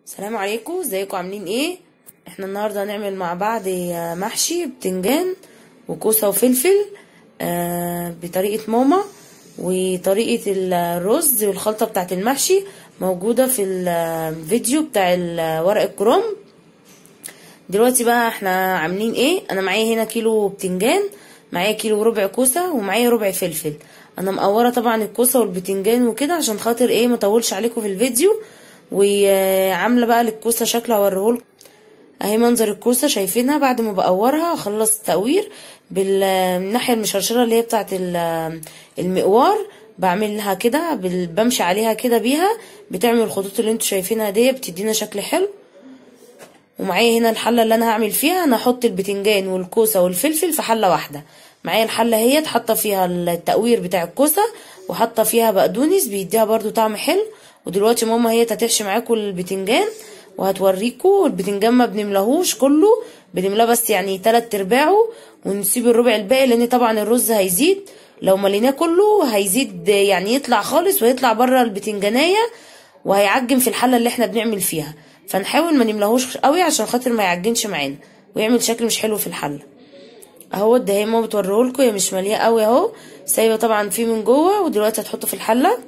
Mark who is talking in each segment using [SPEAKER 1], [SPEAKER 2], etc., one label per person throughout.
[SPEAKER 1] السلام عليكم ازيكم عاملين ايه احنا النهارده هنعمل مع بعض محشي بتنجان وكوسه وفلفل آه بطريقه ماما وطريقه الرز والخلطه بتاعه المحشي موجوده في الفيديو بتاع ورق الكرنب دلوقتي بقى احنا عاملين ايه انا معايا هنا كيلو بتنجان معايا كيلو وربع كوسه ومعايا ربع فلفل انا مقوره طبعا الكوسه والبتنجان وكده عشان خاطر ايه مطولش عليكم في الفيديو وعامله بقى للكوسه شكل هوريهولكم اهي منظر الكوسه شايفينها بعد ما بقورها اخلص التقوير بالناحيه المشرشره اللي هي بتاعه المقوار بعملها كده بمشي عليها كده بيها بتعمل الخطوط اللي انتوا شايفينها دي بتدينا شكل حلو ومعايا هنا الحله اللي انا هعمل فيها انا هحط البتنجان والكوسه والفلفل في حله واحده معايا الحله هي حاطه فيها التقوير بتاع الكوسه وحاطه فيها بقدونس بيديها برضو طعم حلو ودلوقتي ماما هي هتحشي معاكم البتنجان وهتوريكم البتنجان ما بنملاهوش كله بنملاه بس يعني تلات ارباعه ونسيب الربع الباقي لان طبعا الرز هيزيد لو مليناه كله هيزيد يعني يطلع خالص ويطلع بره البتنجانيه وهيعجن في الحله اللي احنا بنعمل فيها فنحاول ما نملاهوش قوي عشان خاطر ما يعجنش معانا ويعمل شكل مش حلو في الحله اهو ده هي ماما بتوريهولكم هي مش ماليه قوي اهو سايبه طبعا فيه من جوه ودلوقتي هتحطه في الحله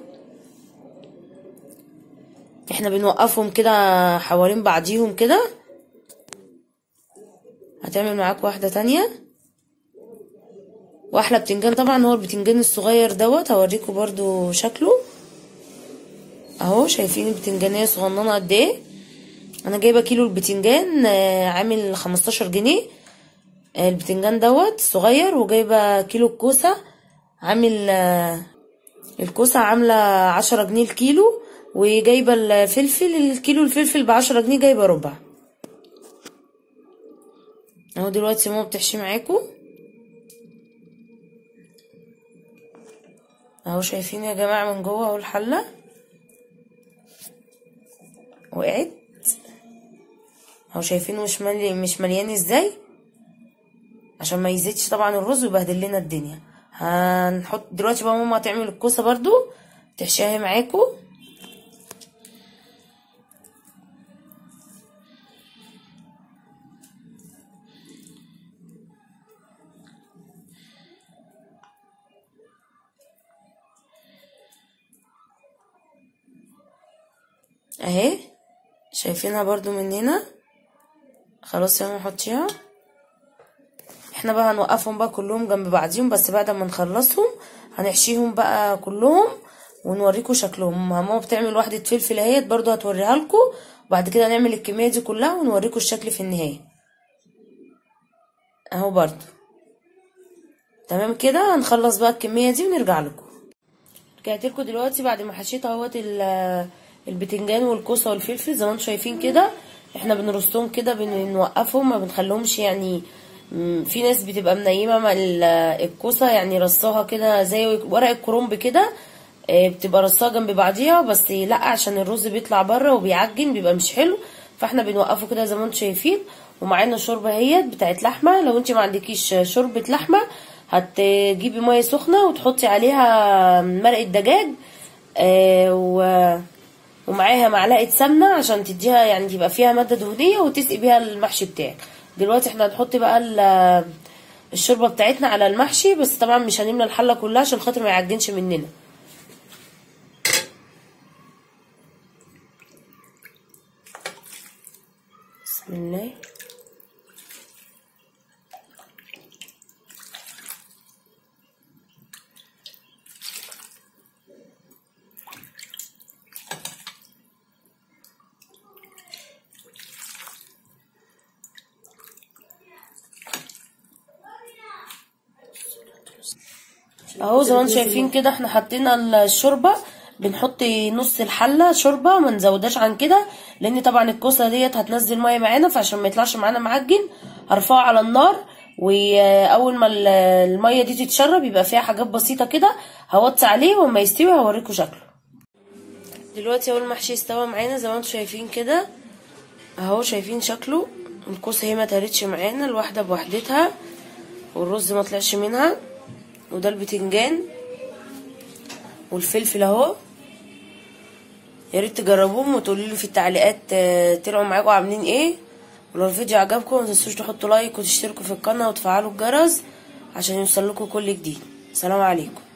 [SPEAKER 1] احنا بنوقفهم كده حوالين بعضيهم كده هتعمل معاك واحدة تانية واحلى بتنجان طبعا هو البتنجان الصغير دوت هوريكم برضو شكله اهو شايفين البتنجانية صغننة قد ايه انا جايبة كيلو البتنجان عامل خمستاشر جنيه البتنجان دوت صغير وجايبة كيلو الكوسة عامل الكوسة عاملة عشرة جنيه الكيلو وجايبه الفلفل الكيلو الفلفل بعشرة جنيه جايبه ربع اهو دلوقتي ماما بتحشي معاكم اهو شايفين يا جماعه من جوه اهو الحله وقعت اهو شايفين مش ملي مش مليان ازاي عشان ما يزيدش طبعا الرز ويبهدل لنا الدنيا هنحط دلوقتي بقى ماما هتعمل الكوسه برضو تحشيها معاكم اهي شايفينها برضو من هنا خلاص يلا نحطيها احنا بقى هنوقفهم بقى كلهم جنب بعضيهم بس بعد ما نخلصهم هنحشيهم بقى كلهم ونوريكم شكلهم ماما بتعمل واحدة فلفل اهيت برضو هتوريها لكم وبعد كده نعمل الكمية دي كلها ونوريكم الشكل في النهاية اهو برضو تمام كده هنخلص بقى الكمية دي ونرجع لكم رجعت لكم دلوقتي بعد ما حشيت اهوت البتنجان والكوسه والفلفل زي ما انتم شايفين كده احنا بنرصهم كده بنوقفهم ما بنخليهمش يعني في ناس بتبقى منيمه مع الكوسه يعني رصاها كده زي ورق الكرنب كده بتبقى رصاها جنب بعضيها بس لا عشان الرز بيطلع بره وبيعجن بيبقى مش حلو فاحنا بنوقفه كده زي ما انتم شايفين ومعانا شوربه اهيت بتاعت لحمه لو انت ما عندكيش شوربه لحمه هتجيبي ميه سخنه وتحطي عليها مرقه دجاج آه و ومعاها معلقه سمنه عشان تديها يعني تبقى فيها ماده دهنيه وتسقي بيها المحشي بتاعك دلوقتي احنا هنحط بقى الشوربه بتاعتنا على المحشي بس طبعا مش هنملى الحله كلها عشان خاطر ما يعجنش مننا بسم الله اهو زي ما انتم شايفين كده احنا حطينا الشوربه بنحط نص الحله شوربه ما نزودهاش عن كده لان طبعا الكوسه ديت هتنزل ميه معانا فعشان ما يطلعش معانا معجن هرفعه على النار واول ما الميه دي تتشرب يبقى فيها حاجات بسيطه كده هوطي عليه وما يستوي هوريكم شكله دلوقتي اهو المحشي استوى معانا زي ما انتم شايفين كده اهو شايفين شكله الكوسه هي ما تهرتش معانا الواحده بوحدتها والرز ما طلعش منها وده البتنجان والفلفل اهو يا ريت تجربوهم وتقولوا لي في التعليقات آه، طلعوا معاكم عاملين ايه ولو الفيديو عجبكم ما تنسوش تحطوا لايك وتشتركوا في القناه وتفعلوا الجرس عشان يوصل لكم كل جديد سلام عليكم